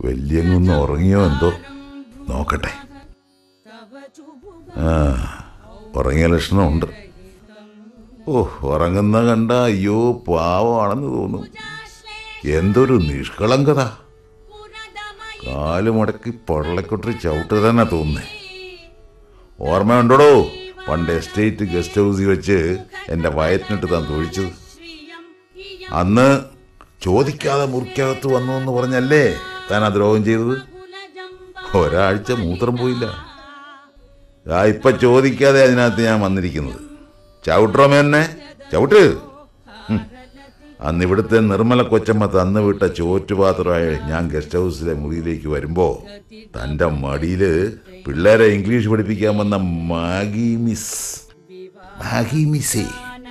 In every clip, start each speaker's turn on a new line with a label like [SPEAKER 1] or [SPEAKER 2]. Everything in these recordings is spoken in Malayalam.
[SPEAKER 1] വലിയങ്ങൊന്ന് ഉറങ്ങിയോ എന്തോ നോക്കട്ടെ ആ ഉറങ്ങിയ ലക്ഷണമുണ്ട് ഓ ഉറങ്ങുന്ന കണ്ട അയ്യോ പാവമാണെന്ന് തോന്നും എന്തൊരു നിഷ്കളങ്കത കാല് മുടക്കി പള്ളക്കൊട്ടി ചവിട്ട് തന്നെ തോന്നുന്നേ ഓർമ്മയുണ്ടോടോ പണ്ട് എസ്റ്റേറ്റ് ഗസ്റ്റ് ഹൗസിൽ വെച്ച് എൻ്റെ വയറ്റിനിട്ട് താൻ തൊഴിച്ചത് അന്ന് ചോദിക്കാതെ മുറിക്കകത്ത് വന്നു എന്ന് പറഞ്ഞല്ലേ താൻ ആ ദ്രോഹം ചെയ്തത് ഒരാഴ്ച മൂത്രം പോയില്ല ആ ഇപ്പൊ ചോദിക്കാതെ അതിനകത്ത് ഞാൻ വന്നിരിക്കുന്നത് ചവിട്ടറോമ എന്നെ ചവിട്ട് ഹും. അന്ന് ഇവിടുത്തെ നിർമ്മല കൊച്ചമ്മ തന്നു വിട്ട ചോറ്റുപാത്രമായി ഞാൻ ഗസ്റ്റ് ഹൗസിലെ മുറിയിലേക്ക് വരുമ്പോ തന്റെ മടിയില് പിള്ളേരെ ഇംഗ്ലീഷ് പഠിപ്പിക്കാൻ വന്ന മാഗി മിസ് മാഗി മിസ്സേ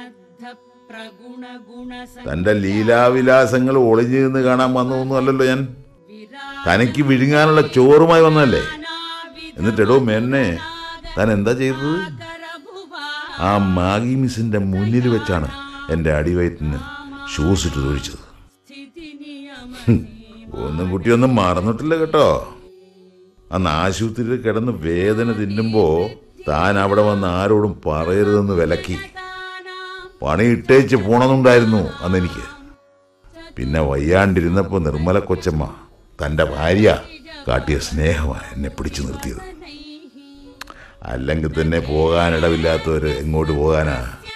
[SPEAKER 1] തന്റെ ലീലാവിലാസങ്ങൾ ഒളിഞ്ഞു നിന്ന് കാണാൻ വന്നതൊന്നും അല്ലല്ലോ ഞാൻ തനിക്ക് വിഴുങ്ങാനുള്ള ചോറുമായി വന്നല്ലേ എന്നിട്ടെടോ മെന്നെ താൻ എന്താ ചെയ്തത് ആ മാഗി മിസ്സിന്റെ മുന്നിൽ വെച്ചാണ് എന്റെ അടിവയറ്റിന് ഷൂസ് ഇട്ട് തൊഴിച്ചത് ഹും, ഒന്നും കുട്ടിയൊന്നും മറന്നിട്ടില്ല കേട്ടോ അന്ന് ആശുപത്രിയിൽ കിടന്ന് വേദന തിന്നുമ്പോ താൻ അവിടെ വന്ന് ആരോടും പറയരുതെന്ന് വിലക്കി പണി ഇട്ടേച്ച് പോണമെന്നുണ്ടായിരുന്നു അന്ന് എനിക്ക് പിന്നെ വയ്യാണ്ടിരുന്നപ്പോ നിർമ്മല കൊച്ചമ്മ തന്റെ ഭാര്യ കാട്ടിയ സ്നേഹമാണ് എന്നെ പിടിച്ചു നിർത്തിയത് അല്ലെങ്കിൽ തന്നെ പോകാനിടവില്ലാത്തവര് എങ്ങോട്ട് പോകാനാ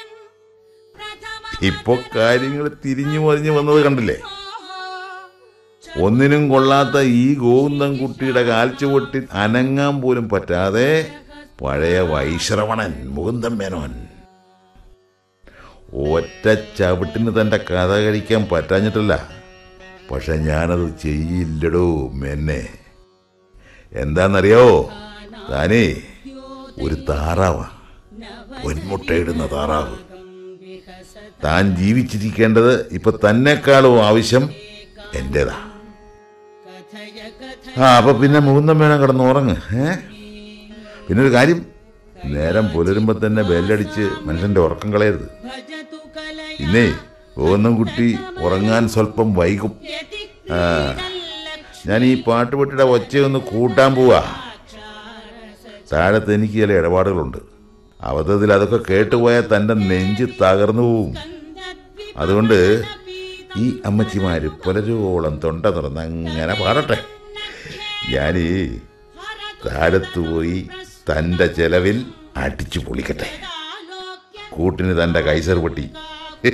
[SPEAKER 1] ഇപ്പൊ കാര്യങ്ങൾ തിരിഞ്ഞു മറിഞ്ഞു വന്നത് കണ്ടില്ലേ ഒന്നിനും കൊള്ളാത്ത ഈ ഗോവിന്ദൻ കുട്ടിയുടെ കാൽച്ചുവട്ടി അനങ്ങാൻ പോലും പറ്റാതെ പഴയ വൈശ്രവണൻ മുകുന്ദൻ മേനോൻ ഒറ്റ ചവിട്ടിന് തന്റെ കഥ കഴിക്കാൻ പറ്റാഞ്ഞിട്ടല്ല പക്ഷെ ഞാനത് ചെയ്യില്ലടോ മെന്നെ എന്താന്നറിയോ താനേ ഒരു താറാവാ പൊന്മുട്ടയിടുന്ന താറാവ് താൻ ജീവിച്ചിരിക്കേണ്ടത് ഇപ്പൊ തന്നെക്കാളും ആവശ്യം എന്റേതാ ആ അപ്പൊ പിന്നെ മുകുന്ദം വേണം കിടന്ന് ഉറങ്ങ് ഏ പിന്നെ ഒരു കാര്യം നേരം പുലരുമ്പോ തന്നെ ബെല്ലടിച്ച് മനുഷ്യന്റെ ഉറക്കം കളയരുത് ഇന്നേ ഗോവിന്ദൻ കുട്ടി ഉറങ്ങാൻ സ്വല്പം വൈകും ആ ഞാൻ ഈ പാട്ടുപെട്ടിയുടെ ഒച്ചയൊന്ന് കൂട്ടാൻ പോവാ താഴത്ത് എനിക്ക് ചില ഇടപാടുകളുണ്ട് അബദ്ധത്തിൽ അതൊക്കെ കേട്ടുപോയാൽ തൻ്റെ നെഞ്ച് തകർന്നു പോവും അതുകൊണ്ട് ഈ അമ്മച്ചിമാര് പുലരുവോളം തൊണ്ട തുറന്ന് അങ്ങനെ പാടട്ടെ ഞാൻ താഴത്ത് പോയി തൻ്റെ ചെലവിൽ അടിച്ചു പൊളിക്കട്ടെ കൂട്ടിന് തൻ്റെ കൈസർ പൊട്ടി